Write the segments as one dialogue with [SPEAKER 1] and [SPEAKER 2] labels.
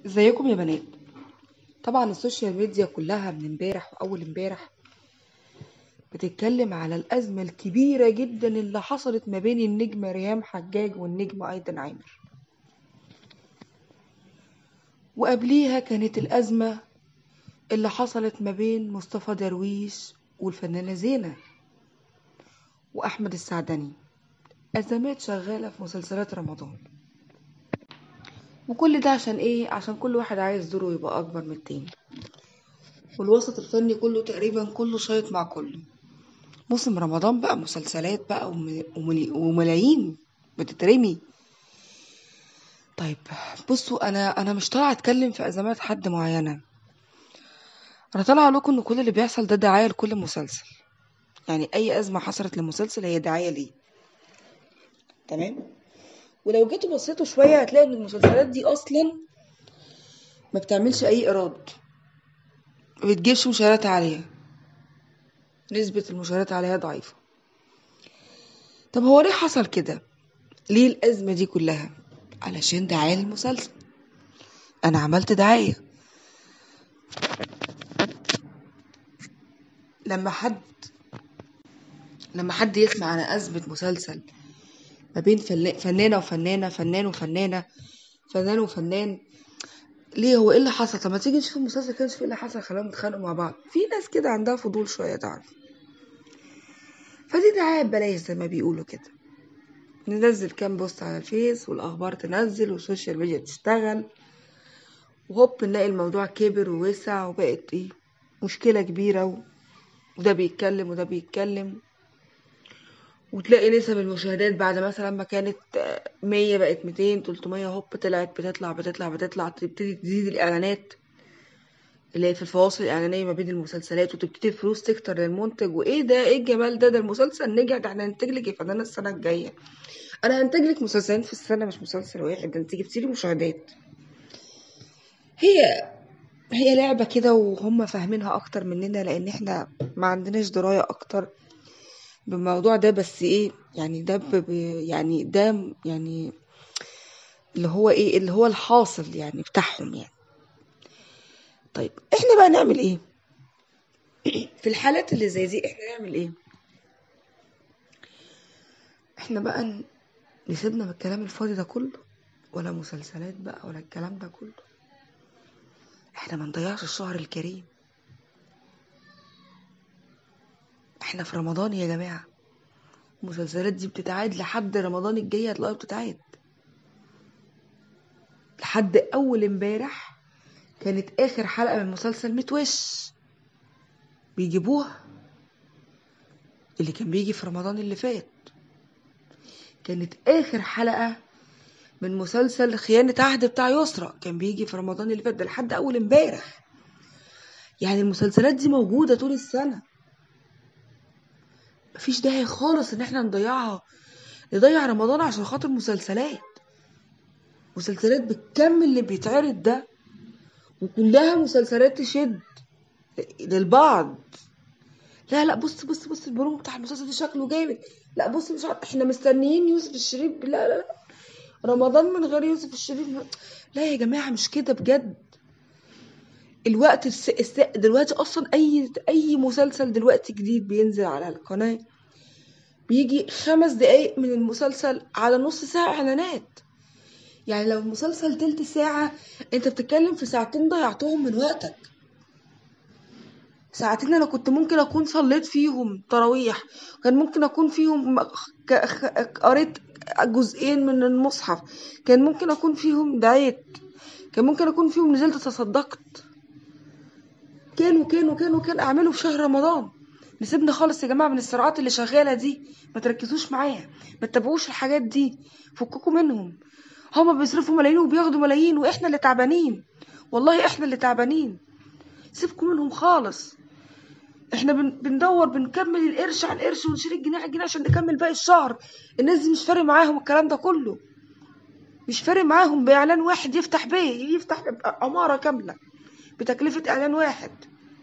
[SPEAKER 1] ازيكم يا بنات طبعا السوشيال ميديا كلها من امبارح واول امبارح بتتكلم على الازمه الكبيره جدا اللي حصلت ما بين النجمه ريهام حجاج والنجم ايضا عامر وقبليها كانت الازمه اللي حصلت ما بين مصطفى درويش والفنانه زينه واحمد السعدني ازمات شغاله في مسلسلات رمضان وكل ده عشان ايه عشان كل واحد عايز دوره يبقى اكبر من التاني والوسط الفني كله تقريبا كله شايط مع كله موسم رمضان بقى مسلسلات بقى وم- وملي- وملايين بتترمي طيب بصوا انا انا مش طالعه اتكلم في ازمات حد معينه انا طالعه اقول لكم ان كل اللي بيحصل ده دعايه لكل مسلسل يعني اي ازمه حصلت لمسلسل هي دعايه ليه تمام ولو جيتوا بصيتوا شويه هتلاقوا ان المسلسلات دي اصلا ما بتعملش اي ايراد ما بتجيبش مشاهدات عاليه نسبه المشاهدات عليها ضعيفه طب هو ليه حصل كده ليه الازمه دي كلها علشان دعايه للمسلسل انا عملت دعايه لما حد لما حد يسمع عن أزمة مسلسل ما بين فلا- فنانة وفنانة فنان وفنانة فنان وفنان ليه هو ايه اللي حصل طب ما تيجي نشوف المسلسل كده نشوف ايه اللي حصل خلاهم يتخانقوا مع بعض في ناس كده عندها فضول شوية تعرف فدي دعاية ببلاش زي ما بيقولوا كده ننزل كام بوست على الفيس والأخبار تنزل والسوشيال ميديا تشتغل وهوب نلاقي الموضوع كبر ووسع وبقت ايه مشكلة كبيرة و... وده بيتكلم وده بيتكلم وتلاقي نسب المشاهدات بعد مثلا ما كانت آه، مية بقت ميتين تلتمية هوب طلعت بتطلع بتطلع بتطلع تبتدي تزيد الإعلانات اللي هي في الفواصل الإعلانية ما بين المسلسلات وتبتدي الفلوس تكتر للمنتج وإيه ده إيه الجمال ده ده المسلسل نجح ده احنا هننتج لك يا فنانة السنة الجاية أنا هنتج لك مسلسلين في السنة مش مسلسل واحد ده أنت جبتي لي مشاهدات هي هي لعبة كده وهم فاهمينها أكتر مننا لأن احنا ما عندناش دراية أكتر بالموضوع ده بس ايه يعني ده ب... ب- يعني ده يعني اللي هو ايه اللي هو الحاصل يعني بتاعهم يعني طيب احنا بقى نعمل ايه في الحالات اللي زي دي احنا نعمل ايه احنا بقى ن- نسيبنا من الكلام الفاضي ده كله ولا مسلسلات بقى ولا الكلام ده كله احنا ما نضيعش الشهر الكريم احنا في رمضان يا جماعة المسلسلات دي بتتعاد لحد رمضان الجاي هتلاقيها بتتعاد لحد اول امبارح كانت اخر حلقة من مسلسل متوش بيجيبوها اللي كان بيجي في رمضان اللي فات كانت اخر حلقة من مسلسل خيانة عهد بتاع يسرا كان بيجي في رمضان اللي فات ده لحد اول امبارح يعني المسلسلات دي موجودة طول السنة مفيش داعي خالص ان احنا نضيعها نضيع رمضان عشان خاطر مسلسلات مسلسلات بالكم اللي بيتعرض ده وكلها مسلسلات تشد للبعض لا لا بص بص بص البرومو بتاع المسلسل ده شكله جامد لا بص مش عارف احنا مستنيين يوسف الشريف لا لا لا رمضان من غير يوسف الشريف لا يا جماعة مش كده بجد الوقت الس... الس... دلوقتي اصلا اي اي مسلسل دلوقتي جديد بينزل على القناة بيجي خمس دقايق من المسلسل على نص ساعة اعلانات يعني لو المسلسل تلت ساعة انت بتتكلم في ساعتين ضيعتهم من وقتك ساعتين انا كنت ممكن اكون صليت فيهم تراويح كان ممكن اكون فيهم ك- خ- قريت جزئين من المصحف كان ممكن اكون فيهم دعيت كان ممكن اكون فيهم نزلت تصدقت كان وكان وكان وكان اعمله في شهر رمضان نسيبنا خالص يا جماعه من الصراعات اللي شغاله دي ما تركزوش معايا ما تتابعوش الحاجات دي فككوا منهم هما بيصرفوا ملايين وبياخدوا ملايين واحنا اللي تعبانين والله احنا اللي تعبانين سيبكم منهم خالص احنا بن... بندور بنكمل القرش على القرش ونشيل الجنيه على الجنيه عشان نكمل باقي الشهر الناس دي مش فارق معاهم الكلام ده كله مش فارق معاهم باعلان واحد يفتح بيه يفتح عماره كامله بتكلفه اعلان واحد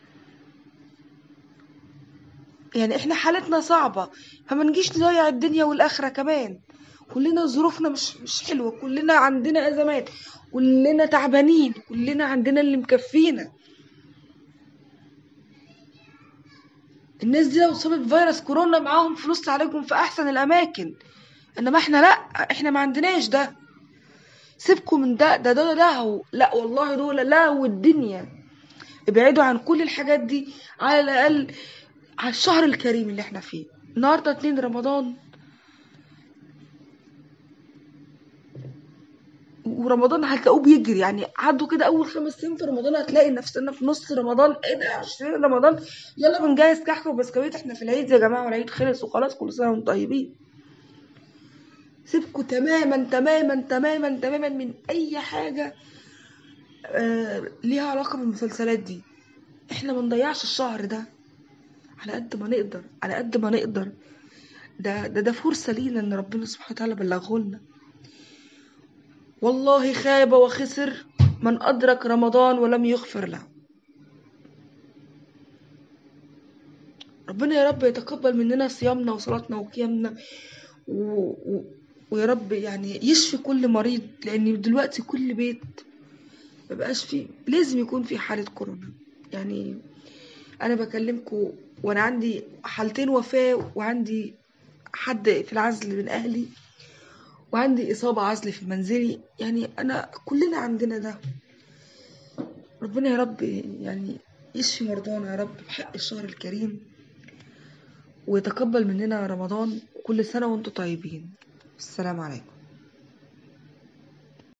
[SPEAKER 1] يعني احنا حالتنا صعبه فما نجيش نضيع الدنيا والاخره كمان كلنا ظروفنا مش مش حلوه كلنا عندنا ازمات كلنا تعبانين كلنا عندنا اللي مكفينا الناس دي لو اصابت بفيروس كورونا معاهم فلوس تعالجهم في احسن الاماكن انما احنا لا احنا ما عندناش ده سيبكم من ده ده ده لهو لا والله دول لهو الدنيا ابعدوا عن كل الحاجات دي على الاقل على الشهر الكريم اللي احنا فيه النهارده 2 رمضان ورمضان هتلاقوه بيجري يعني عدوا كده اول خمس ايام في رمضان هتلاقي نفسنا في نص رمضان ايه ده 20 رمضان يلا بنجهز كحك وبسكويت احنا في العيد يا جماعه والعيد خلص وخلاص كل سنه وانتم طيبين سيبكوا تماما تماما تماما تماما من اي حاجه آه ليها علاقه بالمسلسلات دي احنا ما نضيعش الشهر ده على قد ما نقدر على قد ما نقدر ده ده ده فرصه لينا ان ربنا سبحانه وتعالى بلغه لنا والله خاب وخسر من أدرك رمضان ولم يغفر له ربنا يا رب يتقبل مننا صيامنا وصلاتنا وقيامنا و... و... ويا رب يعني يشفي كل مريض لأن دلوقتي كل بيت مبقاش فيه لازم يكون في حالة كورونا يعني أنا بكلمكم وأنا عندي حالتين وفاة وعندي حد في العزل من أهلي وعندي إصابة عزل في منزلي يعني أنا كلنا عندنا ده ربنا يا رب يعني يشفي مرضانا يا رب بحق الشهر الكريم ويتقبل مننا رمضان كل سنة وانتم طيبين السلام عليكم